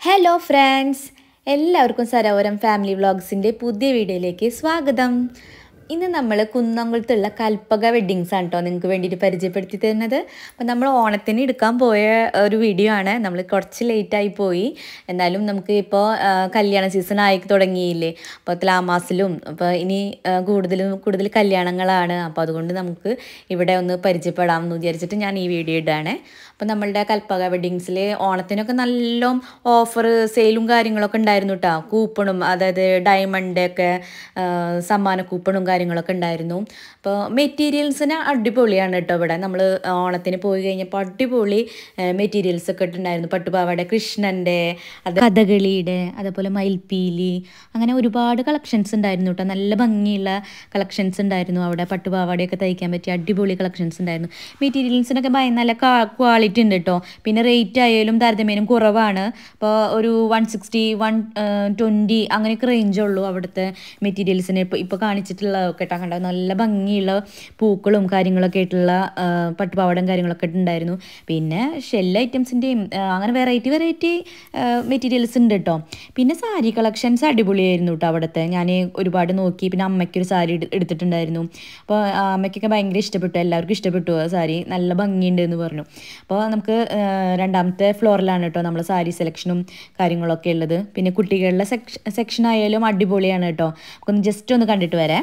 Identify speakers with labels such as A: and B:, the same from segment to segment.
A: hello friends എല്ലാവർക്കും Sarovaram family വ്ളോഗ്സിൻ്റെ പുതിയ വീഡിയോയിലേക്ക് സ്വാഗതം ഇന്ന് നമ്മൾ കുന്നംകുളത്തുള്ള കൽപ്പക വെഡ്ഡിങ്സ് ആണ് കേട്ടോ നിങ്ങൾക്ക് വേണ്ടിയിട്ട് പരിചയപ്പെടുത്തി തരുന്നത് അപ്പോൾ നമ്മൾ ഓണത്തിന് എടുക്കാൻ പോയ ഒരു വീഡിയോ ആണ് നമ്മൾ കുറച്ച് ലേറ്റായി പോയി എന്നാലും നമുക്ക് ഇപ്പോൾ കല്യാണ സീസൺ ആയി തുടങ്ങിയില്ലേ അപ്പോൾ തുലാമാസിലും അപ്പോൾ ഇനി ആ, കൂടുതലും കൂടുതൽ കല്യാണങ്ങളാണ് അപ്പോൾ അതുകൊണ്ട് നമുക്ക് ഇവിടെ ഒന്ന് പരിചയപ്പെടാം എന്ന് വിചാരിച്ചിട്ട് ഞാൻ ഈ വീഡിയോ ഇടാണ് അപ്പോൾ നമ്മളുടെ കൽപ്പക വെഡ്ഡിങ്സിൽ ഓണത്തിനൊക്കെ നല്ല ഓഫർ സെയിലും കാര്യങ്ങളൊക്കെ ഉണ്ടായിരുന്നു കേട്ടോ കൂപ്പണും അതായത് ഡയമണ്ട് ഒക്കെ ആ, സമ്മാന കൂപ്പണും കാര്യങ്ങളൊക്കെ ഉണ്ടായിരുന്നു അപ്പോൾ മെറ്റീരിയൽസിന് അടിപൊളിയാണ് കേട്ടോ ഇവിടെ നമ്മൾ ഓണത്തിന് പോയി കഴിഞ്ഞപ്പോൾ അടിപൊളി മെറ്റീരിയൽസ് ഒക്കെ ഇട്ടുണ്ടായിരുന്നു പട്ടുപാവാട കൃഷ്ണൻ്റെ അത് കഥകളിയുടെ അതേപോലെ മയിൽപ്പീലി അങ്ങനെ ഒരുപാട് കളക്ഷൻസ് ഉണ്ടായിരുന്നു കേട്ടോ നല്ല ഭംഗിയുള്ള കളക്ഷൻസ് ഉണ്ടായിരുന്നു അവിടെ പട്ടുപാവാടയൊക്കെ തയ്ക്കാൻ പറ്റിയ അടിപൊളി കളക്ഷൻസ് ഉണ്ടായിരുന്നു മെറ്റീരിയൽസിനൊക്കെ ഭയ നല്ല ക്വാളിറ്റി ഉണ്ട് കേട്ടോ പിന്നെ റേറ്റ് ആയാലും താരതമ്യേനം കുറവാണ് അപ്പോൾ ഒരു വൺ സിക്സ്റ്റി വൺ ട്വൻറ്റി അങ്ങനെയൊക്കെ റേഞ്ചേ ഉള്ളൂ അവിടുത്തെ മെറ്റീരിയൽസിന് ഇപ്പോൾ ഇപ്പോൾ കാണിച്ചിട്ടുള്ളതൊക്കെ കേട്ടോ കണ്ടോ നല്ല ഭംഗിയുള്ള പൂക്കളും കാര്യങ്ങളൊക്കെ ആയിട്ടുള്ള ആ, പട്ടുപാവാടയും കാര്യങ്ങളൊക്കെ ഉണ്ടായിരുന്നു പിന്നെ ഷെൽ ഐറ്റംസിൻ്റെയും അങ്ങനെ വെറൈറ്റി വെറൈറ്റി മെറ്റീരിയൽസ് ഉണ്ട് കേട്ടോ പിന്നെ സാരി കളക്ഷൻസ് അടിപൊളിയായിരുന്നു കേട്ടോ അവിടുത്തെ ഞാൻ ഒരുപാട് നോക്കി പിന്നെ അമ്മയ്ക്കൊരു സാരി എടു- എടുത്തിട്ടുണ്ടായിരുന്നു അപ്പോൾ അമ്മയ്ക്കൊക്കെ ഭയങ്കര ഇഷ്ടപ്പെട്ടു എല്ലാവർക്കും ഇഷ്ടപ്പെട്ടു ആ സാരി നല്ല ഭംഗിയുണ്ട് എന്ന് പറഞ്ഞു അപ്പോൾ നമുക്ക് ആ, രണ്ടാമത്തെ ഫ്ലോറിലാണ് കേട്ടോ നമ്മൾ സാരി സെലക്ഷനും കാര്യങ്ങളൊക്കെ ഉള്ളത് പിന്നെ കുട്ടികളുടെ സെക്ഷ സെക്ഷൻ ആയാലും അടിപൊളിയാണ് കേട്ടോ നമുക്കൊന്ന് ജസ്റ്റ് ഒന്ന് കണ്ടിട്ട് വരാം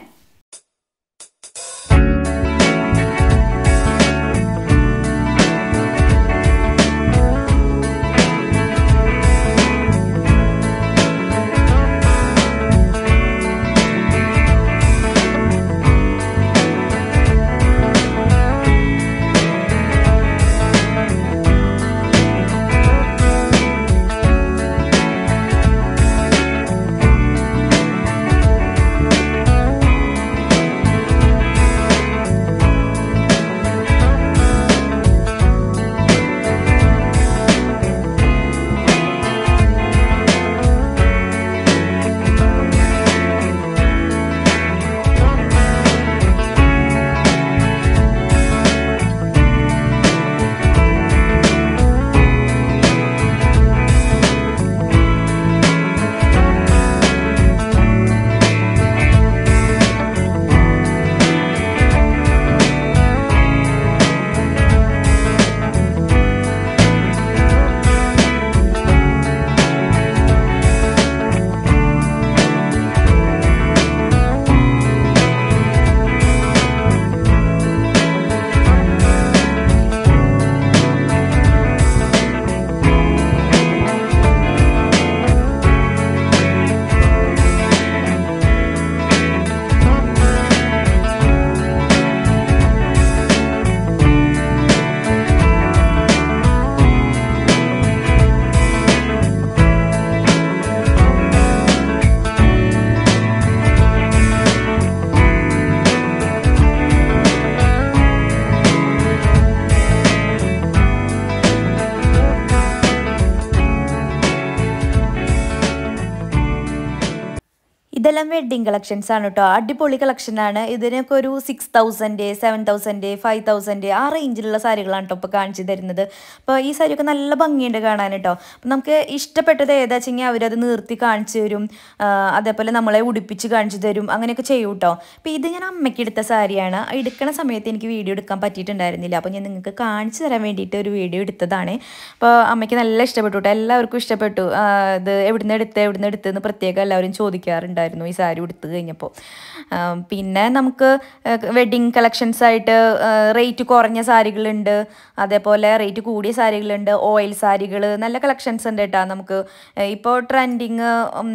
A: ഇതെല്ലാം വെഡ്ഡിങ് കളക്ഷൻസ് ആണ് കേട്ടോ അടിപൊളി കളക്ഷൻ ആണ് ഇതിനൊക്കെ ഒരു six thousand seven thousand five thousand ആ റേഞ്ചിലുള്ള സാരികളാണ് കേട്ടോ ഇപ്പോൾ കാണിച്ചു തരുന്നത് അപ്പോൾ ഈ സാരിയൊക്കെ നല്ല ഭംഗിയുണ്ട് കാണാൻ കേട്ടോ അപ്പം നമുക്ക് ഇഷ്ടപ്പെട്ടത് ഏതാ വെച്ചെങ്കിൽ അവരത് നിർത്തി കാണിച്ചു തരും ആ, അതേപോലെ നമ്മളെ ഉടുപ്പിച്ച് കാണിച്ചു തരും അങ്ങനെയൊക്കെ ചെയ്യും കേട്ടോ അപ്പോൾ ഇത് ഞാൻ അമ്മയ്ക്ക് എടുത്ത സാരിയാണ് എടുക്കണ സമയത്ത് എനിക്ക് വീഡിയോ എടുക്കാൻ പറ്റിയിട്ടുണ്ടായിരുന്നില്ല അപ്പോൾ ഞാൻ നിങ്ങൾക്ക് കാണിച്ചു തരാൻ വേണ്ടിയിട്ട് ഒരു വീഡിയോ എടുത്തതാണ് അപ്പോൾ അമ്മയ്ക്ക് നല്ല ഇഷ്ടപ്പെട്ടു കേട്ടോ എല്ലാവർക്കും ഇഷ്ടപ്പെട്ടു ആ, ഇത് എവിടുന്ന് എടുത്ത് എവിടുന്ന് എടുത്തെന്ന് പ്രത്യേകം എല്ലാവരും ചോദിക്കാറുണ്ടായിരുന്നു ഈ സാരി ഉടുത്ത് കഴിഞ്ഞപ്പോൾ ആ, പിന്നെ നമുക്ക് വെഡ്ഡിങ് കളക്ഷൻസ് ആയിട്ട് റേറ്റ് കുറഞ്ഞ സാരികളുണ്ട് അതേപോലെ റേറ്റ് കൂടിയ സാരികളുണ്ട് ഓയിൽ സാരികൾ നല്ല കളക്ഷൻസ് ഉണ്ട് കേട്ടോ നമുക്ക് ഇപ്പോൾ ട്രെൻഡിങ്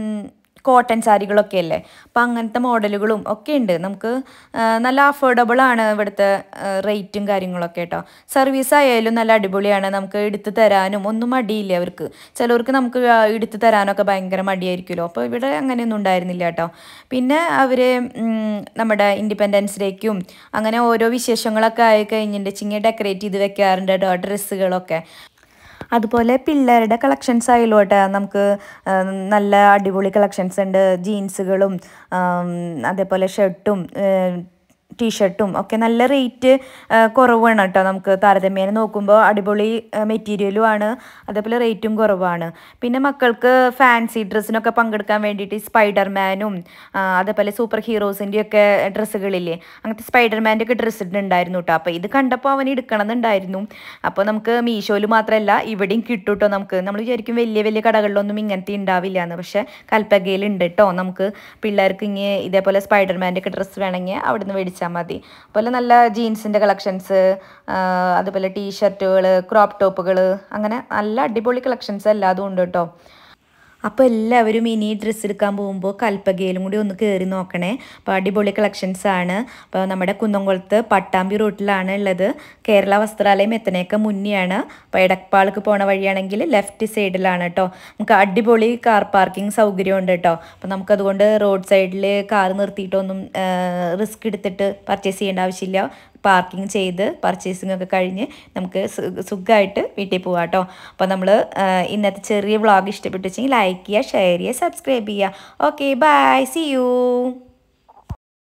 A: കോട്ടൺ സാരികളൊക്കെ അല്ലേ അപ്പം അങ്ങനത്തെ മോഡലുകളും ഒക്കെ ഉണ്ട് നമുക്ക് ആ, നല്ല അഫോർഡബിൾ ആണ് ഇവിടുത്തെ റേറ്റും കാര്യങ്ങളൊക്കെ കേട്ടോ സർവീസ് ആയാലും നല്ല അടിപൊളിയാണ് നമുക്ക് എടുത്തു തരാനും ഒന്നും മടിയില്ല അവർക്ക് ചിലവർക്ക് നമുക്ക് ആ, എടുത്തു തരാനൊക്കെ ഭയങ്കര മടിയായിരിക്കുമല്ലോ അപ്പോൾ ഇവിടെ അങ്ങനെയൊന്നും ഉണ്ടായിരുന്നില്ല കേട്ടോ പിന്നെ അവർ നമ്മുടെ ഇൻഡിപെൻഡൻസ് ഡേക്കും അങ്ങനെ ഓരോ വിശേഷങ്ങളൊക്കെ ആയി കഴിഞ്ഞിട്ടുണ്ടെങ്കിൽ ഡെക്കറേറ്റ് ചെയ്ത് വെക്കാറുണ്ട് കേട്ടോ ഡ്രസ്സുകളൊക്കെ അതുപോലെ പിള്ളേരുടെ കളക്ഷൻസ് ആയില്ലോട്ടെ നമുക്ക് ആ, നല്ല അടിപൊളി കളക്ഷൻസ് ഉണ്ട് ജീൻസുകളും ആം, അതേപോലെ ഷർട്ടും ടീഷർട്ടും ഒക്കെ നല്ല റേറ്റ് കുറവാണ് കേട്ടോ നമുക്ക് താരതമ്യേന നോക്കുമ്പോൾ അടിപൊളി മെറ്റീരിയലും ആണ് അതേപോലെ റേറ്റും കുറവാണ് പിന്നെ മക്കൾക്ക് ഫാൻസി ഡ്രസ്സിനൊക്കെ പങ്കെടുക്കാൻ വേണ്ടിയിട്ട് സ്പൈഡർമാനും അതേപോലെ സൂപ്പർ ഹീറോസിൻ്റെ ഒക്കെ ഡ്രസ്സുകളില്ലേ അങ്ങനത്തെ സ്പൈഡർമാൻ്റെ ഒക്കെ ഡ്രസ്സ് ഇട്ടുണ്ടായിരുന്നു കേട്ടോ അപ്പോൾ ഇത് കണ്ടപ്പോൾ അവൻ എടുക്കണം എന്നുണ്ടായിരുന്നു അപ്പോൾ നമുക്ക് മീഷോയിൽ മാത്രമല്ല ഇവിടെയും കിട്ടും കേട്ടോ നമുക്ക് നമ്മൾ വിചാരിക്കും വലിയ വലിയ കടകളിലൊന്നും ഇങ്ങനത്തെ ഉണ്ടാവില്ല എന്ന് പക്ഷേ കൽപ്പകയിൽ ഉണ്ട് കേട്ടോ നമുക്ക് പിള്ളേർക്ക് ഇങ്ങനെ ഇതേപോലെ സ്പൈഡർമാൻ്റെ ഒക്കെ ഡ്രസ്സ് വേണമെങ്കിൽ അവിടെ നിന്ന് മേടിച്ചാൽ മതി അതുപോലെ നല്ല ജീൻസിൻ്റെ കളക്ഷൻസ് അതുപോലെ ടീഷർട്ടുകൾ ക്രോപ്പ് ടോപ്പുകൾ അങ്ങനെ നല്ല അടിപൊളി കളക്ഷൻസ് എല്ലാതും ഉണ്ട് കേട്ടോ അപ്പോൾ എല്ലാവരും ഇനി ഡ്രസ്സ് എടുക്കാൻ പോകുമ്പോൾ കൽപ്പകയിലും കൂടി ഒന്ന് കയറി നോക്കണേ അപ്പോൾ അടിപൊളി കളക്ഷൻസ് ആണ് അപ്പോൾ നമ്മുടെ കുന്നംകുളത്ത് പട്ടാമ്പി റൂട്ടിലാണ് ഉള്ളത് കേരള വസ്ത്രാലയം എത്തണേക്ക് മുന്നെയാണ് അപ്പോൾ എടപ്പാൾക്ക് പോണ വഴിയാണെങ്കിൽ ലെഫ്റ്റ് സൈഡിലാണ് കേട്ടോ നമുക്ക് അടിപൊളി കാർ പാർക്കിംഗ് സൗകര്യം ഉണ്ട് കേട്ടോ അപ്പോൾ നമുക്കതുകൊണ്ട് റോഡ് സൈഡിൽ കാർ നിർത്തിയിട്ടൊന്നും റിസ്ക് എടുത്തിട്ട് പർച്ചേസ് ചെയ്യേണ്ട ആവശ്യമില്ല പാർക്കിംഗ് ചെയ്ത് പർച്ചേസിംഗ് ഒക്കെ കഴിഞ്ഞ് നമുക്ക് സുഖമായിട്ട് വീട്ടിൽ പോകാം കേട്ടോ അപ്പോൾ നമ്മൾ ഇന്നത്തെ ചെറിയ വ്ളോഗ് ഇഷ്ടപ്പെട്ടുവെച്ചെങ്കിൽ ലൈക്ക് ചെയ്യുക ഷെയർ ചെയ്യുക സബ്സ്ക്രൈബ് ചെയ്യുക ഓക്കെ ബൈ സി യു